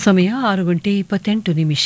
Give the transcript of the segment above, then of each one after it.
ಸಮಯ ಆರು ಗಂಟೆ ಇಪ್ಪತ್ತೆಂಟು ನಿಮಿಷ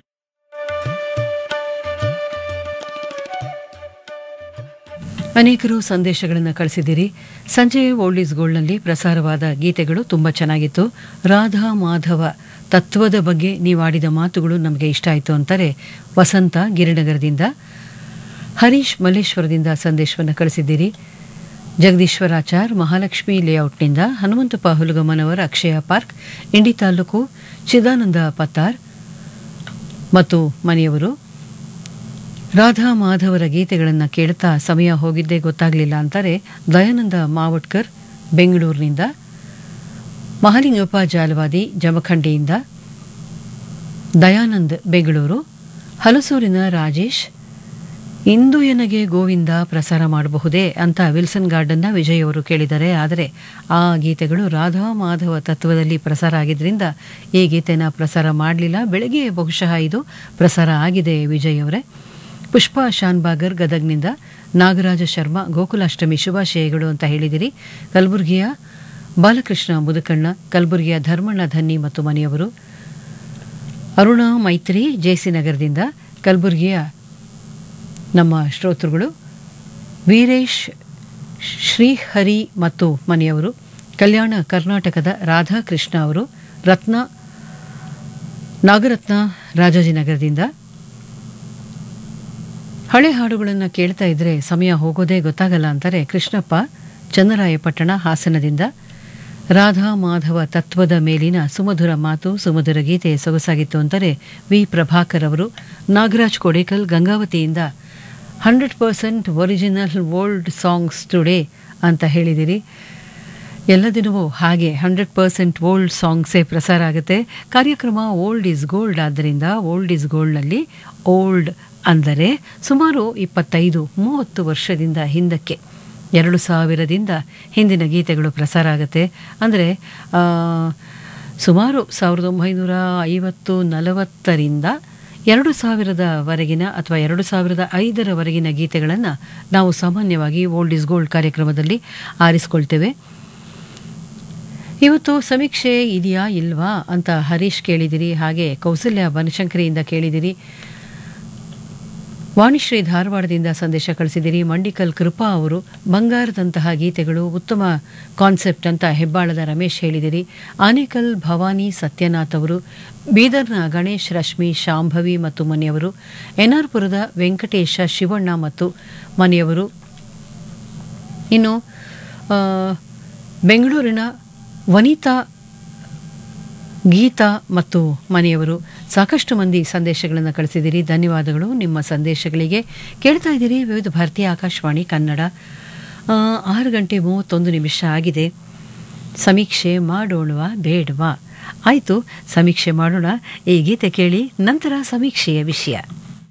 ಅನೇಕರು ಸಂದೇಶಗಳನ್ನು ಕಳಿಸಿದ್ದೀರಿ ಸಂಜೆ ಓಲ್ಡ್ ಈಸ್ ಗೋಲ್ಡ್ನಲ್ಲಿ ಪ್ರಸಾರವಾದ ಗೀತೆಗಳು ತುಂಬ ಚೆನ್ನಾಗಿತ್ತು ರಾಧಾ ಮಾಧವ ತತ್ವದ ಬಗ್ಗೆ ನೀವಾಡಿದ ಮಾತುಗಳು ನಮಗೆ ಇಷ್ಟ ಆಯಿತು ಅಂತಾರೆ ವಸಂತ ಗಿರಿನಗರದಿಂದ ಹರೀಶ್ ಮಲ್ಲೇಶ್ವರದಿಂದ ಸಂದೇಶವನ್ನು ಕಳಿಸಿದ್ದೀರಿ ಜಗದೀಶ್ವರಾಚಾರ್ ಮಹಾಲಕ್ಷ್ಮಿ ಲೇಔಟ್ನಿಂದ ಹನುಮಂತಪ್ಪ ಹುಲಗಮ್ಮನವರ ಅಕ್ಷಯ ಪಾರ್ಕ್ ಇಂಡಿ ತಾಲೂಕು ಚಿದಾನಂದ ಪತ್ತಾರ್ ಮತ್ತು ಮನೆಯವರು ರಾಧಾ ಮಾಧವರ ಗೀತೆಗಳನ್ನು ಕೇಳ್ತಾ ಸಮಯ ಹೋಗಿದ್ದೇ ಗೊತ್ತಾಗಲಿಲ್ಲ ಅಂತಾರೆ ದಯಾನಂದ ಮಾವಟ್ಕರ್ ಬೆಂಗಳೂರಿನಿಂದ ಮಹಾಲಿಂಗಪ್ಪ ಜಾಲವಾದಿ ಜಮಖಂಡಿಯಿಂದ ದಯಾನಂದ್ ಬೆಂಗಳೂರು ಹಲಸೂರಿನ ರಾಜೇಶ್ ಇಂದು ಎನಗೆ ಗೋವಿಂದ ಪ್ರಸಾರ ಮಾಡಬಹುದೇ ಅಂತ ವಿಲ್ಸನ್ ಗಾರ್ಡನ್ನ ವಿಜಯ್ ಅವರು ಕೇಳಿದ್ದಾರೆ ಆದರೆ ಆ ಗೀತೆಗಳು ರಾಧಾ ಮಾಧವ ತತ್ವದಲ್ಲಿ ಪ್ರಸಾರ ಆಗಿದ್ದರಿಂದ ಈ ಗೀತೆನ ಪ್ರಸಾರ ಮಾಡಲಿಲ್ಲ ಬೆಳಗ್ಗೆ ಬಹುಶಃ ಇದು ಪ್ರಸಾರ ಆಗಿದೆ ವಿಜಯ್ ಅವರೇ ಪುಷ್ಪಾ ಶಾನ್ಬಾಗರ್ ಗದಗ್ನಿಂದ ನಾಗರಾಜ ಶರ್ಮಾ ಗೋಕುಲಾಷ್ಟಮಿ ಶುಭಾಶಯಗಳು ಅಂತ ಹೇಳಿದಿರಿ ಕಲಬುರಗಿಯ ಬಾಲಕೃಷ್ಣ ಮುದುಕಣ್ಣ ಕಲಬುರಗಿಯ ಧರ್ಮಣ್ಣ ಧನ್ನಿ ಮತ್ತು ಮನೆಯವರು ಅರುಣಾ ಮೈತ್ರಿ ಜೆಸಿ ನಗರದಿಂದ ಕಲಬುರಗಿಯ ನಮ್ಮ ಶ್ರೋತೃಗಳು ವೀರೇಶ್ ಶ್ರೀಹರಿ ಮತ್ತು ಮನೆಯವರು ಕಲ್ಯಾಣ ಕರ್ನಾಟಕದ ರಾಧಾಕೃಷ್ಣ ಅವರು ರತ್ನ ನಾಗರತ್ನ ರಾಜಾಜಿನಗರದಿಂದ ಹಳೆ ಹಾಡುಗಳನ್ನು ಕೇಳ್ತಾ ಇದ್ರೆ ಸಮಯ ಹೋಗೋದೇ ಗೊತ್ತಾಗಲ್ಲ ಅಂತಾರೆ ಕೃಷ್ಣಪ್ಪ ಚನ್ನರಾಯಪಟ್ಟಣ ಹಾಸನದಿಂದ ರಾಧಾ ಮಾಧವ ತತ್ವದ ಮೇಲಿನ ಸುಮಧುರ ಮಾತು ಸುಮಧುರ ಗೀತೆ ಸೊಗಸಾಗಿತ್ತು ಅಂತಾರೆ ವಿ ಪ್ರಭಾಕರ್ ಅವರು ನಾಗರಾಜ್ ಕೋಡೇಕಲ್ ಗಂಗಾವತಿಯಿಂದ hundred percent original old songs today ಅಂತ ಹೇಳಿದಿರಿ ಎಲ್ಲ ದಿನವೂ ಹಾಗೆ ಹಂಡ್ರೆಡ್ ಪರ್ಸೆಂಟ್ ಓಲ್ಡ್ ಸಾಂಗ್ಸೇ ಪ್ರಸಾರ ಆಗುತ್ತೆ ಕಾರ್ಯಕ್ರಮ ಓಲ್ಡ್ ಈಸ್ ಗೋಲ್ಡ್ ಆದ್ದರಿಂದ ಓಲ್ಡ್ ಈಸ್ ಗೋಲ್ಡ್ನಲ್ಲಿ ಓಲ್ಡ್ ಅಂದರೆ ಸುಮಾರು ಇಪ್ಪತ್ತೈದು ಮೂವತ್ತು ವರ್ಷದಿಂದ ಹಿಂದಕ್ಕೆ ಎರಡು ಸಾವಿರದಿಂದ ಹಿಂದಿನ ಗೀತೆಗಳು ಪ್ರಸಾರ ಆಗುತ್ತೆ ಅಂದರೆ ಸುಮಾರು ಸಾವಿರದ ಒಂಬೈನೂರ ಐವತ್ತು ನಲವತ್ತರಿಂದ ಎರಡು ಸಾವಿರದವರೆಗಿನ ಅಥವಾ ಎರಡು ಸಾವಿರದ ಐದರವರೆಗಿನ ಗೀತೆಗಳನ್ನು ನಾವು ಸಾಮಾನ್ಯವಾಗಿ ಓಲ್ಡ್ ಇಸ್ ಗೋಲ್ಡ್ ಕಾರ್ಯಕ್ರಮದಲ್ಲಿ ಆರಿಸ್ಕೊಳ್ತೇವೆ ಇವತ್ತು ಸಮೀಕ್ಷೆ ಇದೆಯಾ ಇಲ್ವಾ ಅಂತ ಹರೀಶ್ ಕೇಳಿದಿರಿ ಹಾಗೆ ಕೌಸಲ್ಯ ಬನಶಂಕರಿಯಿಂದ ಕೇಳಿದಿರಿ ವಾಣಿಶ್ರೀ ಧಾರವಾಡದಿಂದ ಸಂದೇಶ ಕಳಿಸಿದಿರಿ ಮಂಡಿಕಲ್ ಕೃಪಾ ಅವರು ಬಂಗಾರದಂತಹ ಗೀತೆಗಳು ಉತ್ತಮ ಕಾನ್ಸೆಪ್ಟ್ ಅಂತ ಹೆಬ್ಬಾಳದ ರಮೇಶ್ ಹೇಳಿದಿರಿ ಆನೇಕಲ್ ಭವಾನಿ ಸತ್ಯನಾಥ್ ಅವರು ಬೀದರ್ನ ಗಣೇಶ್ ರಶ್ಮಿ ಶಾಂಭವಿ ಮತ್ತು ಮನೆಯವರು ಎನ್ಆರ್ಪುರದ ವೆಂಕಟೇಶ ಶಿವಣ್ಣ ಮತ್ತು ಮನೆಯವರು ಇನ್ನು ಬೆಂಗಳೂರಿನ ವನಿತಾ ಗೀತಾ ಮತ್ತು ಮನೆಯವರು ಸಾಕಷ್ಟು ಮಂದಿ ಸಂದೇಶಗಳನ್ನು ಕಳಿಸಿದ್ದೀರಿ ಧನ್ಯವಾದಗಳು ನಿಮ್ಮ ಸಂದೇಶಗಳಿಗೆ ಕೇಳ್ತಾ ಇದ್ದೀರಿ ವಿವಿಧ ಭಾರತೀಯ ಆಕಾಶವಾಣಿ ಕನ್ನಡ ಆರು ಗಂಟೆ ಮೂವತ್ತೊಂದು ನಿಮಿಷ ಆಗಿದೆ ಸಮೀಕ್ಷೆ ಮಾಡೋಣವಾ ಬೇಡವಾ ಆಯಿತು ಸಮೀಕ್ಷೆ ಮಾಡೋಣ ಈ ಗೀತೆ ಕೇಳಿ ನಂತರ ಸಮೀಕ್ಷೆಯ ವಿಷಯ